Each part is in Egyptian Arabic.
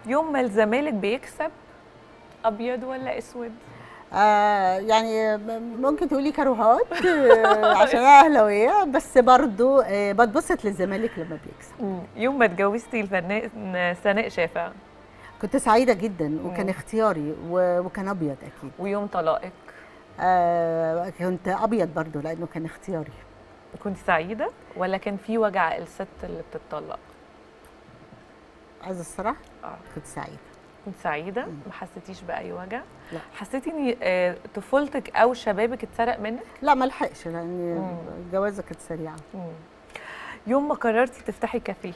يوم ما الزمالك بيكسب ابيض ولا اسود آه يعني ممكن تقولي كروهات آه عشان انا اهلاويه بس برضو آه بتبسط للزمالك لما بيكسب يوم ما اتجوزتي الفنان سناء شافع كنت سعيده جدا وكان اختياري و- وكان ابيض اكيد ويوم طلاقك آه كنت ابيض برضو لانه كان اختياري كنت سعيده ولا كان في وجع الست اللي بتطلق عايزه الصراحه اه كنت سعيده كنت سعيده ما حسيتيش باي وجع لا. حسيتي ان آه، طفولتك او شبابك اتسرق منك لا ما لحقش لان مم. الجوازه كانت سريعه يوم ما قررتي تفتحي كافيه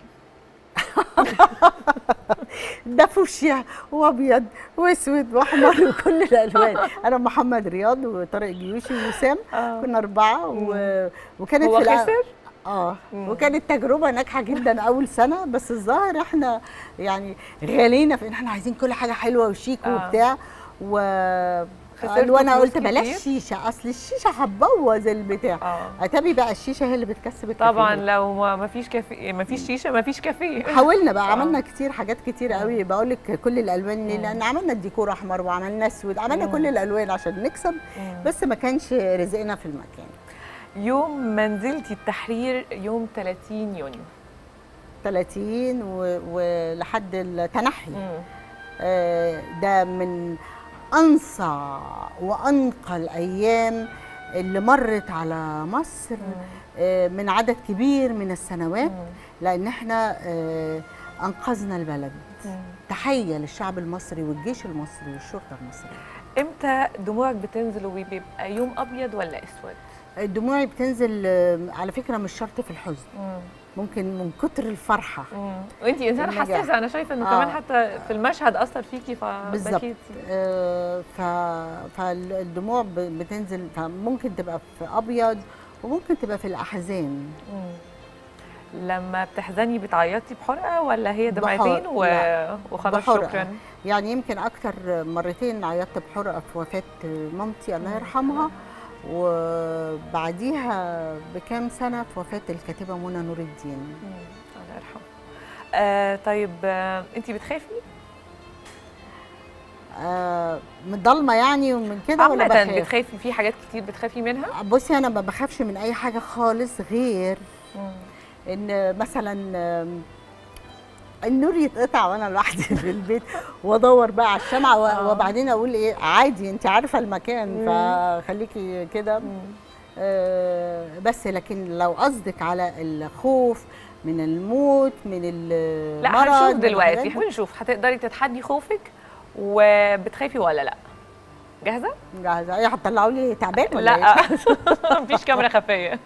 ده فوشيا وابيض واسود واحمر وكل الالوان انا محمد رياض وطارق جيوشي ووسام آه. كنا اربعه و... وكانت هو في الأ- خسر اه مم. وكانت تجربه ناجحه جدا اول سنه بس الظاهر احنا يعني غالينا في ان احنا عايزين كل حاجه حلوه وشيك آه. وبتاع و خسرتوا قالوا وانا فلوس قلت بلاش كتير؟ شيشه اصل الشيشه هتبوظ البتاع اه اتابي بقى الشيشه هي اللي بتكسب الكافيه طبعا لو ما ما فيش كافيه ما فيش شيشه ما فيش كافيه حاولنا بقى آه. عملنا كتير حاجات كتير قوي بقول لك كل الالوان ليه؟ لان عملنا الديكور احمر وعملنا اسود عملنا مم. كل الالوان عشان نكسب مم. بس ما كانش رزقنا في المكان يوم ما نزلتي التحرير يوم 30 يونيو 30 و- ولحد التنحي مم. آه، ده من انصع وانقى الايام اللي مرت على مصر آه، من عدد كبير من السنوات مم. لان احنا آه، انقذنا البلد مم. تحيه للشعب المصري والجيش المصري والشرطه المصريه امتى دموعك بتنزل وبيبقى يوم ابيض ولا اسود دموعي بتنزل آه، على فكره مش شرط في الحزن مم. ممكن من كتر الفرحه مم. وانتي انسانه النجاح. حساسه انا شايفه انه آه. كمان حتى في المشهد اثر فيكي بالظبط فبكيتي آه، ف... فالدموع ب- بتنزل فممكن تبقى في ابيض وممكن تبقى في الاحزان مم. لما بتحزني بتعيطي بحرقه ولا هي بحرقة. دمعتين و... لا. وخلاص بحرقة. شكرا يعني يمكن اكتر مرتين عيطت بحرقه في وفاه مامتي الله يرحمها وبعديها بكام سنه في وفاه الكاتبه منى نور الدين مم. الله يرحمه آه طيب آه انتي بتخافي آه من الضلمه يعني ومن كده ولا عامة بخاف بتخافي في حاجات كتير بتخافي منها بصي انا ما بخافش من اي حاجه خالص غير مم. ان مثلا آم، النور يتقطع وانا لوحدي في البيت وادور بقى على الشمعه و- آه. وبعدين اقول ايه عادي انت عارفه المكان مم. فخليكي كده آه، بس لكن لو قصدك على الخوف من الموت من المرض لا هنشوف من دلوقتي الحاجات دي. هنشوف هتقدري تتحدي خوفك وبتخافي ولا لا جاهزه جاهزه ايه هتطلعوا لي تعبان ولا لا إيه؟ مفيش كاميرا خفيه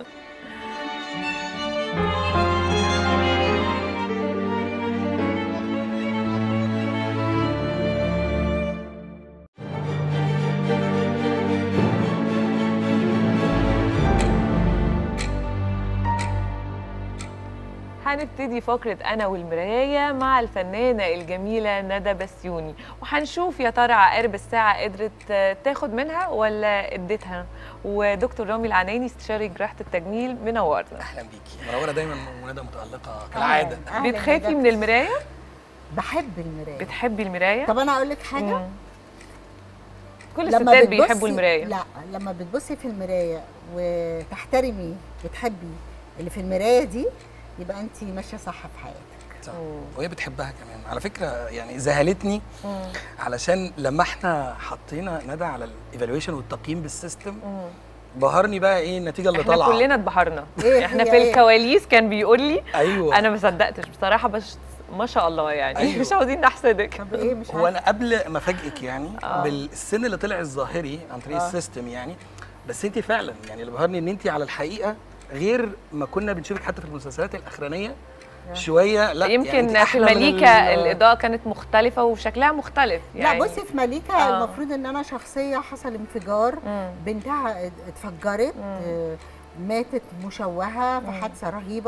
هنبتدي فقرة أنا والمراية مع الفنانة الجميلة ندى بسيوني وهنشوف يا ترى عقارب الساعة قدرت آه، تاخد منها ولا اديتها ودكتور رامي العناني استشاري جراحة التجميل منورنا اهلا بيكي منوره دايما وندى متالقه كالعاده أهلاً بتخافي بيك. من المراية؟ بحب المرايه بتحبي المراية؟ طب انا اقول لك حاجه مم. كل لما الستات بتبصي- بيحبوا المراية لا لما بتبصي في المرايه وتحترمي وتحبي اللي في المرايه دي يبقى انت ماشيه صح في حياتك صح. وهي بتحبها كمان على فكره يعني ذهلتني علشان لما احنا حطينا ندى على الايفالويشن والتقييم بالسيستم بهرني بقى ايه النتيجه اللي احنا طالعه كلنا اتبهرنا إيه احنا هي في إيه؟ الكواليس كان بيقول لي ايوه انا ما صدقتش بصراحة بس ما شاء الله يعني أيوة. مش عاوزين نحسدك طب ايه مش هو عارفه انا قبل ما افاجئك يعني آه. بالسن اللي طلع الظاهري عن طريق آه. السيستم يعني بس انت فعلا يعني اللي بهرني ان انت على الحقيقه غير ما كنا بنشوفك حتى في المسلسلات الاخرانيه شويه لا يمكن يعني انت في أحلى من مليكة ال- الإضاءة كانت مختلفة وشكلها مختلف يعني لا بصي في مليكه آه. المفروض ان انا شخصيه حصل انفجار مم. بنتها ات- اتفجرت مم. آه، ماتت مشوهه في حادثه رهيبه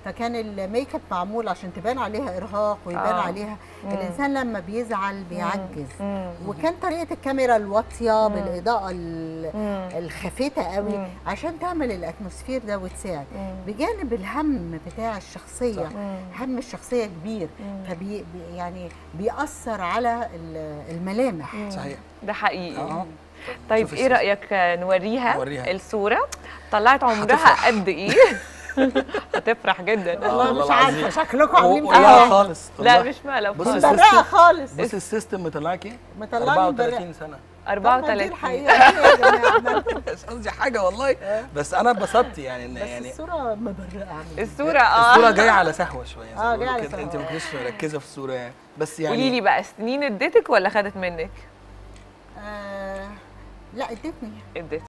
فكان الميك اب معمول عشان تبان عليها ارهاق ويبان آه. عليها مم. الانسان لما بيزعل بيعجز مم. وكان طريقه الكاميرا الواطيه مم. بالاضاءه ال- مم. الخافته قوي مم. عشان تعمل الاتموسفير ده وتساعد مم. بجانب الهم بتاع الشخصيه صح. مم. هم الشخصيه كبير مم. فبي بي- يعني بيأثر على ال- الملامح صحيح ده حقيقي اه طيب شوف ايه الصورة. رايك نوريها, نوريها. الصوره طلعت عمرها هتفرح. قد ايه هتفرح جدا آه، والله والله مش عارفه العظيم. شكلكم عاملين و- فيها لا إيه؟ خالص لا والله. مش مقلب بص خالص. السيستم- مبرقه خالص بص السيستم مطلعك ايه؟ مطلعني 34 سنه طب ما دي 34 الحقيقه إيه يا جماعه عملتوا؟ مش قصدي حاجه والله بس انا اتبسطت يعني ان بس يعني الصوره مبرقه عامل إزاي؟ الصوره اه الصوره جايه على سهوه شويه زي ما آه، جاية بيقولوا على كده. سهوة. انت ما كنتش مركزه في الصوره يعني بس يعني قولي لي بقى سنين اديتك ولا خدت منك؟ آه لا ادتني اديتك